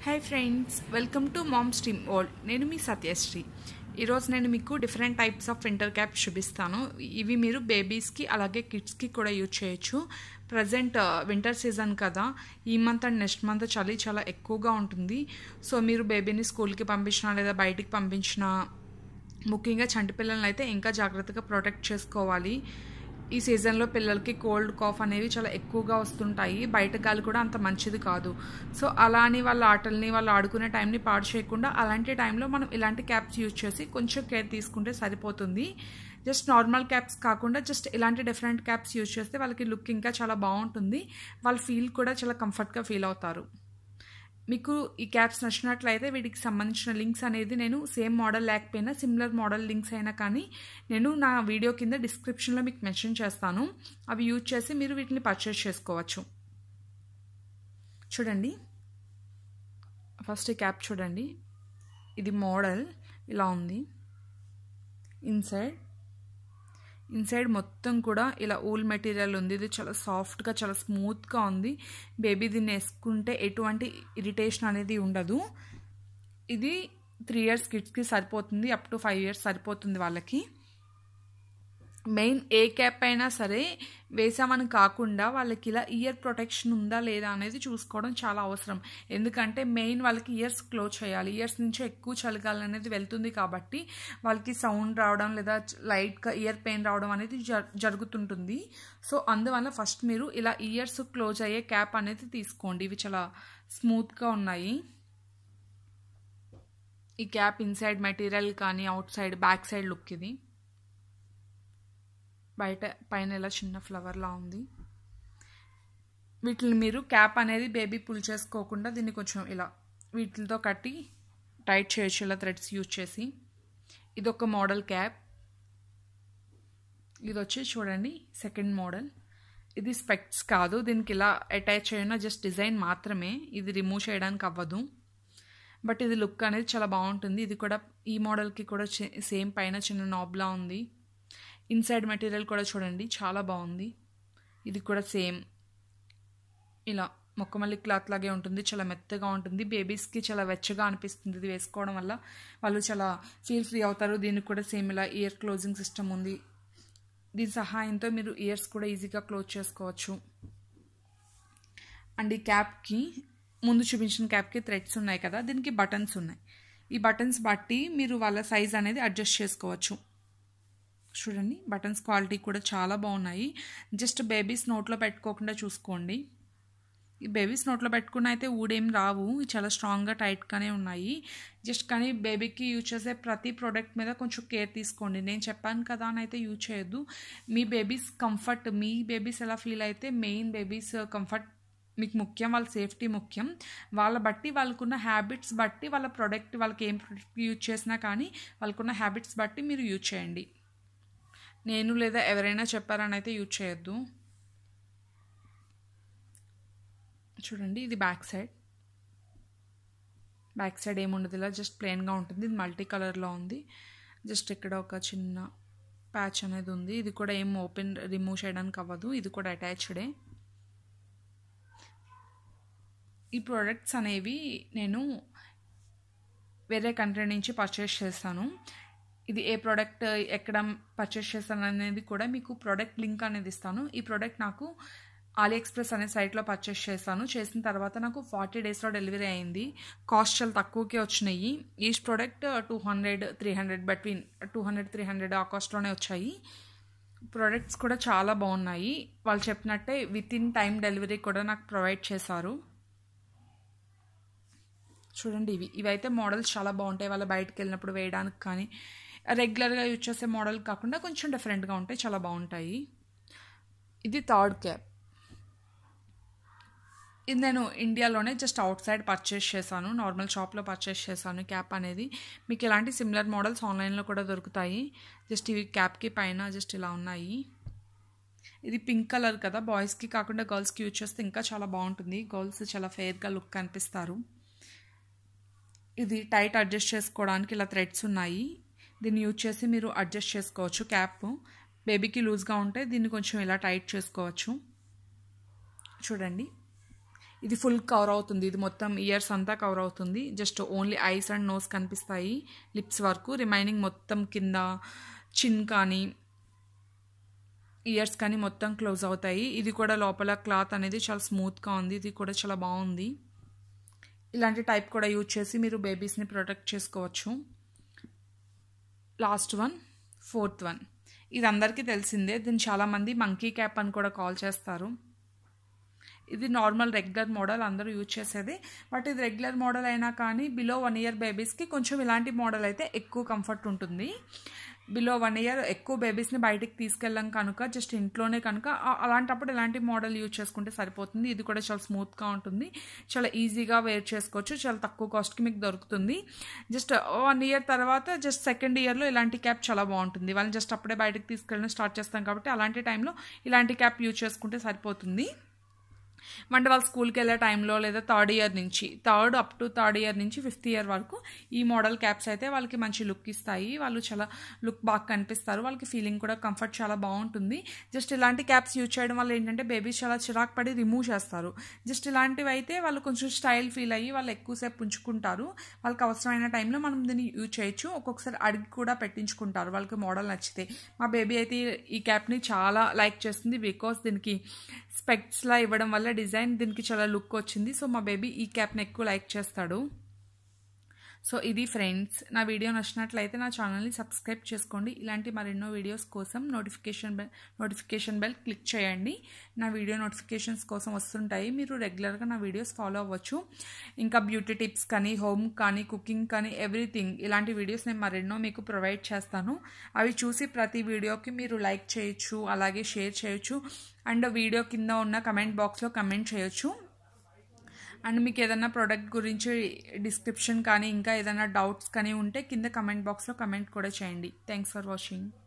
hi friends welcome to mom stream world నేను మీ సత్యశ్రీ ఈరోజు నేను మీకు different types of winter caps చూపిస్తాను ఇవి మీరు బేబీస్కి అలాగే కిడ్స్కి కూడా యూజ్ చేయొచ్చు ప్రజెంట్ వింటర్ సీజన్ కదా ఈ మంత్ అండ్ నెక్స్ట్ మంత్ చలి చాలా ఎక్కువగా ఉంటుంది సో మీరు బేబీని స్కూల్కి పంపించినా లేదా బయటికి పంపించినా ముఖ్యంగా చంటి పిల్లల్ని అయితే ఇంకా జాగ్రత్తగా ప్రొటెక్ట్ చేసుకోవాలి ఈ సీజన్లో పిల్లలకి కోల్డ్ కాఫ్ అనేవి చాలా ఎక్కువగా వస్తుంటాయి బయట గాలి కూడా అంత మంచిది కాదు సో అలా అని వాళ్ళ ఆటల్ని వాళ్ళు ఆడుకునే టైంని పాడు చేయకుండా అలాంటి టైంలో మనం ఇలాంటి క్యాప్స్ యూజ్ చేసి కొంచెం కేర్ తీసుకుంటే సరిపోతుంది జస్ట్ నార్మల్ క్యాప్స్ కాకుండా జస్ట్ ఇలాంటి డిఫరెంట్ క్యాప్స్ యూజ్ చేస్తే వాళ్ళకి లుక్ ఇంకా చాలా బాగుంటుంది వాళ్ళ ఫీల్ కూడా చాలా కంఫర్ట్గా ఫీల్ అవుతారు మీకు ఈ క్యాప్స్ నచ్చినట్లయితే వీటికి సంబంధించిన లింక్స్ అనేది నేను సేమ్ మోడల్ లేకపోయినా సిమిలర్ మోడల్ లింక్స్ అయినా కానీ నేను నా వీడియో కింద డిస్క్రిప్షన్లో మీకు మెన్షన్ చేస్తాను అవి యూజ్ చేసి మీరు వీటిని పర్చేస్ చేసుకోవచ్చు చూడండి ఫస్ట్ ఈ క్యాప్ చూడండి ఇది మోడల్ ఇలా ఉంది ఇన్సైడ్ ఇన్సైడ్ మొత్తం కూడా ఇలా ఊల్ మెటీరియల్ ఉంది ఇది చాలా సాఫ్ట్గా చాలా స్మూత్గా ఉంది బేబీ దీన్ని వేసుకుంటే ఎటువంటి ఇరిటేషన్ అనేది ఉండదు ఇది త్రీ ఇయర్స్ కిడ్స్కి సరిపోతుంది అప్ టు ఫైవ్ ఇయర్స్ సరిపోతుంది వాళ్ళకి మెయిన్ ఏ క్యాప్ అయినా సరే వేసామని కాకుండా వాళ్ళకి ఇలా ఇయర్ ప్రొటెక్షన్ ఉందా లేదా అనేది చూసుకోవడం చాలా అవసరం ఎందుకంటే మెయిన్ వాళ్ళకి ఇయర్స్ క్లోజ్ చేయాలి ఇయర్స్ నుంచి ఎక్కువ చలిగాలి అనేది వెళ్తుంది కాబట్టి వాళ్ళకి సౌండ్ రావడం లేదా లైట్గా ఇయర్ పెయిన్ రావడం అనేది జరుగుతుంటుంది సో అందువల్ల ఫస్ట్ మీరు ఇలా ఇయర్స్ క్లోజ్ అయ్యే క్యాప్ అనేది తీసుకోండి ఇవి చాలా స్మూత్గా ఉన్నాయి ఈ క్యాప్ ఇన్సైడ్ మెటీరియల్ కానీ అవుట్ సైడ్ బ్యాక్ సైడ్ లుక్ ఇది బయట పైన ఇలా చిన్న ఫ్లవర్లా ఉంది వీటిని మీరు క్యాప్ అనేది బేబీ పుల్ చేసుకోకుండా దీన్ని కొంచెం ఇలా వీటితో కట్టి టైట్ చేయొచ్చు ఇలా థ్రెడ్స్ యూజ్ చేసి ఇది ఒక మోడల్ క్యాప్ ఇది వచ్చి చూడండి సెకండ్ మోడల్ ఇది స్పెక్ట్స్ కాదు దీనికి ఇలా అటాచ్ చేయన జస్ట్ డిజైన్ మాత్రమే ఇది రిమూవ్ చేయడానికి అవ్వదు బట్ ఇది లుక్ అనేది చాలా బాగుంటుంది ఇది కూడా ఈ మోడల్కి కూడా సేమ్ పైన చిన్న నాబ్లా ఉంది ఇన్సైడ్ మెటీరియల్ కూడా చూడండి చాలా బాగుంది ఇది కూడా సేమ్ ఇలా మొక్కమల్లి క్లాత్ లాగే ఉంటుంది చాలా మెత్తగా ఉంటుంది బేబీస్కి చాలా వెచ్చగా అనిపిస్తుంది ఇది వేసుకోవడం వల్ల వాళ్ళు చాలా ఫీల్ ఫ్రీ అవుతారు దీనికి కూడా సేమ్ ఇలా ఇయర్ క్లోజింగ్ సిస్టమ్ ఉంది దీని సహాయంతో మీరు ఇయర్స్ కూడా ఈజీగా క్లోజ్ చేసుకోవచ్చు అండ్ ఈ క్యాప్కి ముందు చూపించిన క్యాప్కి థ్రెడ్స్ ఉన్నాయి కదా దీనికి బటన్స్ ఉన్నాయి ఈ బటన్స్ బట్టి మీరు వాళ్ళ సైజ్ అనేది అడ్జస్ట్ చేసుకోవచ్చు చూడండి బటన్స్ క్వాలిటీ కూడా చాలా బాగున్నాయి జస్ట్ బేబీస్ నోట్లో పెట్టుకోకుండా చూసుకోండి ఈ బేబీస్ నోట్లో పెట్టుకున్న అయితే ఊడేం రావు చాలా స్ట్రాంగ్గా టైట్గానే ఉన్నాయి జస్ట్ కానీ బేబీకి యూజ్ చేసే ప్రతి ప్రోడక్ట్ మీద కొంచెం కేర్ తీసుకోండి నేను చెప్పాను కదా అని అయితే యూజ్ చేయొద్దు మీ బేబీస్ కంఫర్ట్ మీ బేబీస్ ఎలా ఫీల్ అయితే మెయిన్ బేబీస్ కంఫర్ట్ మీకు ముఖ్యం వాళ్ళ సేఫ్టీ ముఖ్యం వాళ్ళ బట్టి వాళ్ళకున్న హ్యాబిట్స్ బట్టి వాళ్ళ ప్రోడక్ట్ వాళ్ళకి ఏం ప్రోడక్ట్ యూజ్ చేసినా కానీ వాళ్ళకున్న హ్యాబిట్స్ బట్టి మీరు యూజ్ చేయండి నేను లేదా ఎవరైనా చెప్పారని అయితే యూజ్ చేయొద్దు చూడండి ఇది బ్యాక్ సైడ్ బ్యాక్ సైడ్ ఏముండదు ఇలా జస్ట్ ప్లెయిన్గా ఉంటుంది ఇది మల్టీ కలర్లో ఉంది జస్ట్ ఇక్కడ ఒక చిన్న ప్యాచ్ అనేది ఉంది ఇది కూడా ఏం ఓపెన్ రిమూవ్ చేయడానికి అవ్వదు ఇది కూడా అటాచ్డే ఈ ప్రోడక్ట్స్ అనేవి నేను వేరే కంట్రీ నుంచి పర్చేస్ చేస్తాను ఇది ఏ ప్రోడక్ట్ ఎక్కడ పర్చేస్ చేస్తాను అనేది కూడా మీకు ప్రోడక్ట్ లింక్ అనేది ఇస్తాను ఈ ప్రోడక్ట్ నాకు ఆలీ ఎక్స్ప్రెస్ అనే సైట్లో పర్చేస్ చేశాను చేసిన తర్వాత నాకు ఫార్టీ డేస్లో డెలివరీ అయింది కాస్ట్ చాలా తక్కువకే వచ్చినాయి each product two hundred three hundred between two hundred three hundred ఆ కాస్ట్లోనే వచ్చాయి ప్రోడక్ట్స్ కూడా చాలా బాగున్నాయి వాళ్ళు చెప్పినట్టే విత్ ఇన్ టైం డెలివరీ కూడా నాకు ప్రొవైడ్ చేశారు చూడండి ఇవి ఇవైతే మోడల్స్ చాలా బాగుంటాయి వాళ్ళ బయటకు వెళ్ళినప్పుడు వేయడానికి కానీ రెగ్యులర్గా యూజ్ చేసే మోడల్ కాకుండా కొంచెం డిఫరెంట్గా ఉంటాయి చాలా బాగుంటాయి ఇది థర్డ్ క్యాప్ ఇది నేను ఇండియాలోనే జస్ట్ అవుట్ సైడ్ పర్చేస్ చేశాను నార్మల్ షాప్లో పర్చేస్ చేశాను క్యాప్ అనేది మీకు ఇలాంటి సిమిలర్ మోడల్స్ ఆన్లైన్లో కూడా దొరుకుతాయి జస్ట్ ఇవి క్యాప్కి పైన జస్ట్ ఇలా ఉన్నాయి ఇది పింక్ కలర్ కదా బాయ్స్కి కాకుండా గర్ల్స్కి యూజ్ చేస్తే ఇంకా చాలా బాగుంటుంది గర్ల్స్ చాలా ఫెయిర్గా లుక్ కనిపిస్తారు ఇది టైట్ అడ్జస్ట్ చేసుకోవడానికి ఇలా థ్రెడ్స్ ఉన్నాయి దీన్ని యూజ్ చేసి మీరు అడ్జస్ట్ చేసుకోవచ్చు క్యాప్ బేబీకి లూజ్గా ఉంటే దీన్ని కొంచెం ఇలా టైట్ చేసుకోవచ్చు చూడండి ఇది ఫుల్ కవర్ అవుతుంది ఇది మొత్తం ఇయర్స్ అంతా కవర్ అవుతుంది just only eyes and nose కనిపిస్తాయి లిప్స్ వరకు రిమైనింగ్ మొత్తం కింద చిన్ కానీ ఇయర్స్ కానీ మొత్తం క్లోజ్ అవుతాయి ఇది కూడా లోపల క్లాత్ అనేది చాలా స్మూత్గా ఉంది ఇది కూడా చాలా బాగుంది ఇలాంటి టైప్ కూడా యూజ్ చేసి మీరు బేబీస్ని ప్రొటెక్ట్ చేసుకోవచ్చు లాస్ట్ వన్ ఫోర్త్ వన్ ఇది అందరికీ తెలిసిందే దీన్ని చాలామంది మంకీ క్యాప్ అని కూడా కాల్ చేస్తారు ఇది నార్మల్ రెగ్యులర్ మోడల్ అందరూ యూజ్ చేసేది బట్ ఇది రెగ్యులర్ మోడల్ అయినా కానీ బిలో వన్ ఇయర్ బేబీస్కి కొంచెం ఇలాంటి మోడల్ అయితే ఎక్కువ కంఫర్ట్ ఉంటుంది బిలో వన్ ఇయర్ ఎక్కువ బేబీస్ని బయటికి తీసుకెళ్ళాం కనుక జస్ట్ ఇంట్లోనే కనుక అలాంటప్పుడు ఇలాంటి మోడల్ యూజ్ చేసుకుంటే సరిపోతుంది ఇది కూడా చాలా స్మూత్గా ఉంటుంది చాలా ఈజీగా వేర్ చేసుకోవచ్చు చాలా తక్కువ కాస్ట్కి మీకు దొరుకుతుంది జస్ట్ వన్ ఇయర్ తర్వాత జస్ట్ సెకండ్ ఇయర్లో ఇలాంటి క్యాప్ చాలా బాగుంటుంది వాళ్ళని జస్ట్ అప్పుడే బయటకు తీసుకెళ్ళడం స్టార్ట్ చేస్తాం కాబట్టి అలాంటి టైంలో ఇలాంటి క్యాప్ యూజ్ చేసుకుంటే సరిపోతుంది అంటే వాళ్ళు స్కూల్కి వెళ్ళే టైంలో లేదా థర్డ్ ఇయర్ నుంచి third up to third year నుంచి ఫిఫ్త్ ఇయర్ వరకు ఈ మోడల్ క్యాప్స్ అయితే వాళ్ళకి మంచి లుక్ ఇస్తాయి వాళ్ళు చాలా లుక్ బాగా కనిపిస్తారు వాళ్ళకి ఫీలింగ్ కూడా కంఫర్ట్ చాలా బాగుంటుంది జస్ట్ ఇలాంటి క్యాప్స్ యూజ్ చేయడం వల్ల ఏంటంటే బేబీస్ చాలా చిరాకు పడి రిమూవ్ చేస్తారు జస్ట్ ఇలాంటివి అయితే వాళ్ళు కొంచెం స్టైల్ ఫీల్ అయ్యి వాళ్ళు ఎక్కువసేపు ఉంచుకుంటారు వాళ్ళకి అవసరమైన టైంలో మనం దీన్ని యూజ్ చేయొచ్చు ఒక్కొక్కసారి అడిగి కూడా పెట్టించుకుంటారు వాళ్ళకి మోడల్ నచ్చితే మా బేబీ అయితే ఈ క్యాప్ని చాలా లైక్ చేస్తుంది బికాస్ దీనికి స్పెక్ట్స్లా ఇవ్వడం వల్ల డిజైన్ దీనికి చాలా లుక్ వచ్చింది సో మా బేబీ ఈ క్యాప్ని ఎక్కువ లైక్ చేస్తాడు సో ఇది ఫ్రెండ్స్ నా వీడియో నచ్చినట్లయితే నా ఛానల్ని సబ్స్క్రైబ్ చేసుకోండి ఇలాంటి మరెన్నో వీడియోస్ కోసం notification bell notification bell click చేయండి నా వీడియో నోటిఫికేషన్స్ కోసం వస్తుంటాయి మీరు రెగ్యులర్గా నా వీడియోస్ ఫాలో అవ్వచ్చు ఇంకా బ్యూటీ టిప్స్ కానీ హోమ్ కానీ కుకింగ్ కానీ ఎవ్రీథింగ్ ఇలాంటి వీడియోస్ నేను మరెన్నో మీకు ప్రొవైడ్ చేస్తాను అవి చూసి ప్రతి వీడియోకి మీరు లైక్ చేయొచ్చు అలాగే షేర్ చేయొచ్చు అండ్ వీడియో కింద ఉన్న కమెంట్ బాక్స్లో కమెంట్ చేయొచ్చు అండ్ మీకు ఏదైనా ప్రోడక్ట్ గురించి డిస్క్రిప్షన్ కానీ ఇంకా ఏదైనా డౌట్స్ కానీ ఉంటే కింద కమెంట్ బాక్స్లో కమెంట్ కూడా చేయండి థ్యాంక్స్ ఫర్ వాచింగ్